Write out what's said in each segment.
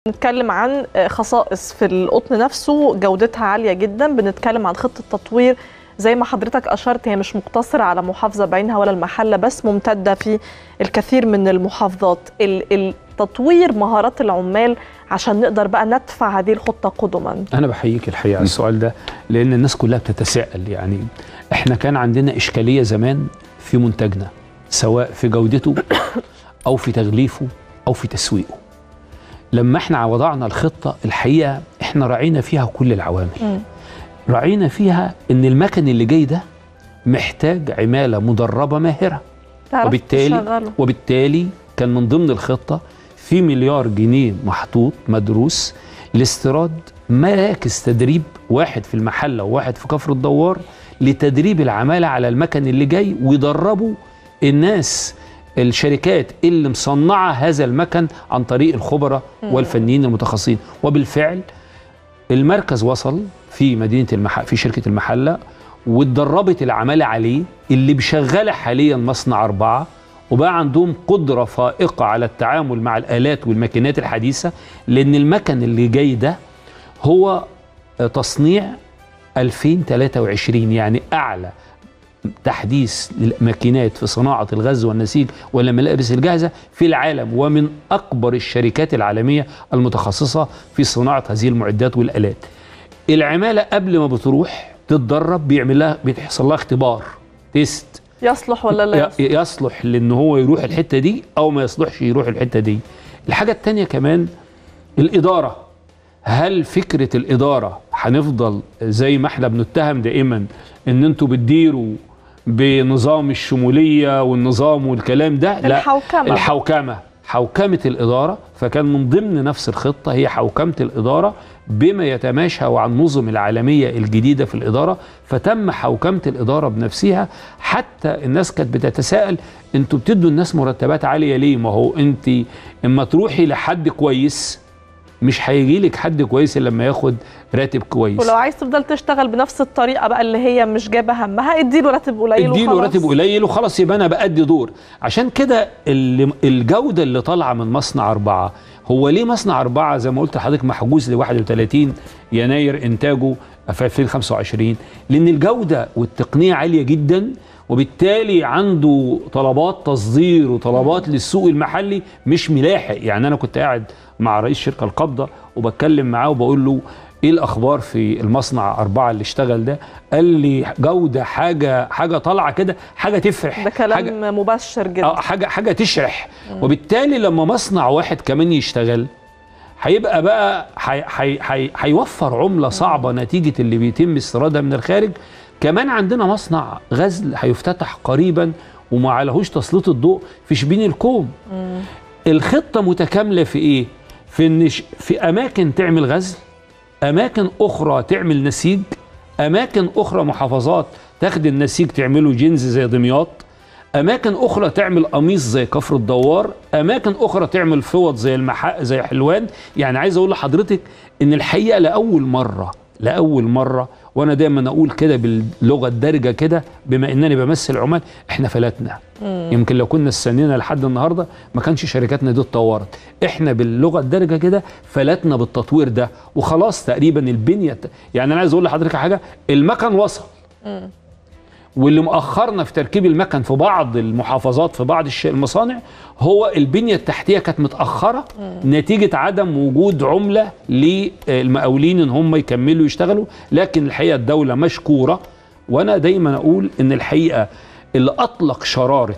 بنتكلم عن خصائص في القطن نفسه جودتها عاليه جدا بنتكلم عن خطه تطوير زي ما حضرتك اشرت هي مش مقتصره على محافظه بعينها ولا المحله بس ممتده في الكثير من المحافظات تطوير مهارات العمال عشان نقدر بقى ندفع هذه الخطه قدما انا بحييك الحقيقه على السؤال ده لان الناس كلها بتتساءل يعني احنا كان عندنا اشكاليه زمان في منتجنا سواء في جودته او في تغليفه او في تسويقه لما احنا وضعنا الخطه الحقيقه احنا راعينا فيها كل العوامل راعينا فيها ان المكن اللي جاي ده محتاج عماله مدربه ماهره وبالتالي تشغله. وبالتالي كان من ضمن الخطه في مليار جنيه محطوط مدروس لاستيراد مراكز تدريب واحد في المحله وواحد في كفر الدوار لتدريب العماله على المكن اللي جاي ويدربوا الناس الشركات اللي مصنعه هذا المكن عن طريق الخبراء والفنيين المتخصصين وبالفعل المركز وصل في مدينه المح... في شركه المحله واتدربت العماله عليه اللي بشغاله حاليا مصنع اربعه وبقى عندهم قدره فائقه على التعامل مع الالات والماكينات الحديثه لان المكن اللي جاي ده هو تصنيع 2023 يعني اعلى تحديث للماكينات في صناعه الغزل والنسيج والملابس الجاهزه في العالم ومن اكبر الشركات العالميه المتخصصه في صناعه هذه المعدات والالات. العماله قبل ما بتروح تتدرب بيعمل لها بيحصل لها اختبار تيست يصلح ولا لا يصلح؟ يصلح لان هو يروح الحته دي او ما يصلحش يروح الحته دي. الحاجه الثانيه كمان الاداره هل فكره الاداره هنفضل زي ما احنا بنتهم دائما ان انتوا بتديروا بنظام الشموليه والنظام والكلام ده لا الحوكمه الحوكمه حوكمه الاداره فكان من ضمن نفس الخطه هي حوكمه الاداره بما يتماشى مع النظم العالميه الجديده في الاداره فتم حوكمه الاداره بنفسها حتى الناس كانت بتتساءل انتوا بتدوا الناس مرتبات عاليه ليه ما هو انت اما تروحي لحد كويس مش هيجي لك حد كويس الا لما ياخد راتب كويس ولو عايز تفضل تشتغل بنفس الطريقه بقى اللي هي مش جايبه همها اديله راتب قليل اديله راتب قليل وخلاص يبقى انا بادي دور عشان كده الجوده اللي طالعه من مصنع اربعه هو ليه مصنع اربعه زي ما قلت لحضرتك محجوز ل 31 يناير انتاجه في 2025 لان الجوده والتقنيه عاليه جدا وبالتالي عنده طلبات تصدير وطلبات للسوق المحلي مش ملاحق يعني انا كنت قاعد مع رئيس شركه القبضه وبتكلم معاه وبقول له ايه الاخبار في المصنع اربعه اللي اشتغل ده قال لي جوده حاجه حاجه طالعه كده حاجه تفرح ده كلام حاجة مبشر جدا اه حاجه حاجه تشرح مم. وبالتالي لما مصنع واحد كمان يشتغل هيبقى بقى هيوفر عمله صعبه نتيجه اللي بيتم استيرادها من الخارج كمان عندنا مصنع غزل هيفتتح قريبا وما عليهوش تسليط الضوء في شبين الكوم مم. الخطه متكامله في ايه في ان في اماكن تعمل غزل اماكن اخرى تعمل نسيج اماكن اخرى محافظات تاخد النسيج تعمله جنز زي دمياط اماكن اخرى تعمل قميص زي كفر الدوار اماكن اخرى تعمل فوط زي المحا زي حلوان يعني عايز اقول لحضرتك ان الحقيقه لاول مره لاول مره وانا دايما اقول كده باللغه الدارجه كده بما انني بمثل عمان احنا فلتنا مم. يمكن لو كنا استنينا لحد النهارده ما كانش شركاتنا دي اتطورت احنا باللغه الدارجه كده فلتنا بالتطوير ده وخلاص تقريبا البنيه يعني انا عايز اقول لحضرتك حاجه المكن وصل مم. واللي مؤخرنا في تركيب المكن في بعض المحافظات في بعض المصانع هو البنية التحتية كانت متأخرة مم. نتيجة عدم وجود عملة للمقاولين ان هم يكملوا يشتغلوا لكن الحقيقة الدولة مشكورة وانا دايما اقول ان الحقيقة اللي اطلق شرارة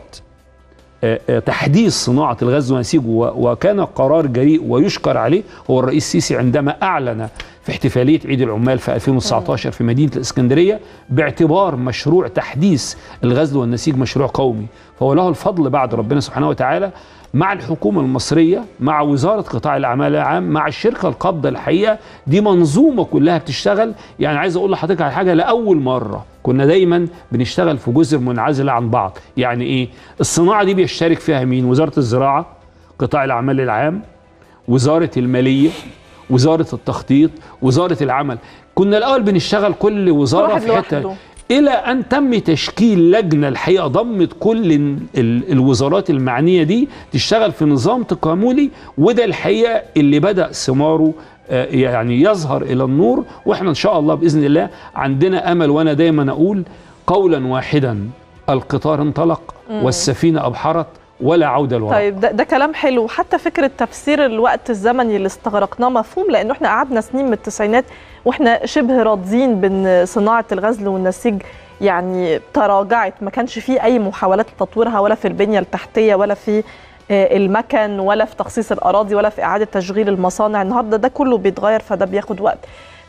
تحديث صناعة الغزل والنسيج وكان قرار جريء ويشكر عليه هو الرئيس السيسي عندما أعلن في احتفالية عيد العمال في 2019 في مدينة الإسكندرية باعتبار مشروع تحديث الغزل والنسيج مشروع قومي فهو له الفضل بعد ربنا سبحانه وتعالى مع الحكومة المصرية مع وزارة قطاع الأعمال العام مع الشركة القابضة الحقيقة دي منظومة كلها بتشتغل يعني عايز أقول لحضرتك على حاجة لأول مرة كنا دايما بنشتغل في جزر منعزلة عن بعض يعني إيه الصناعة دي بيشترك فيها مين وزارة الزراعة قطاع الأعمال العام وزارة المالية وزارة التخطيط وزارة العمل كنا الأول بنشتغل كل وزارة في حتة الى ان تم تشكيل لجنه الحقيقه ضمت كل ال- ال- الوزارات المعنيه دي تشتغل في نظام تكاملي وده الحقيقه اللي بدا ثماره آه، يعني يظهر الى النور واحنا ان شاء الله باذن الله عندنا امل وانا دايما اقول قولا واحدا القطار انطلق والسفينه ابحرت ولا عوده لوراء طيب ده, ده كلام حلو حتى فكره تفسير الوقت الزمني اللي استغرقناه مفهوم لانه احنا قعدنا سنين من التسعينات واحنا شبه راضيين بان صناعه الغزل والنسيج يعني تراجعت ما كانش فيه اي محاولات لتطويرها ولا في البنيه التحتيه ولا في آه، المكن ولا في تخصيص الاراضي ولا في اعاده تشغيل المصانع النهارده ده كله بيتغير فده بياخد وقت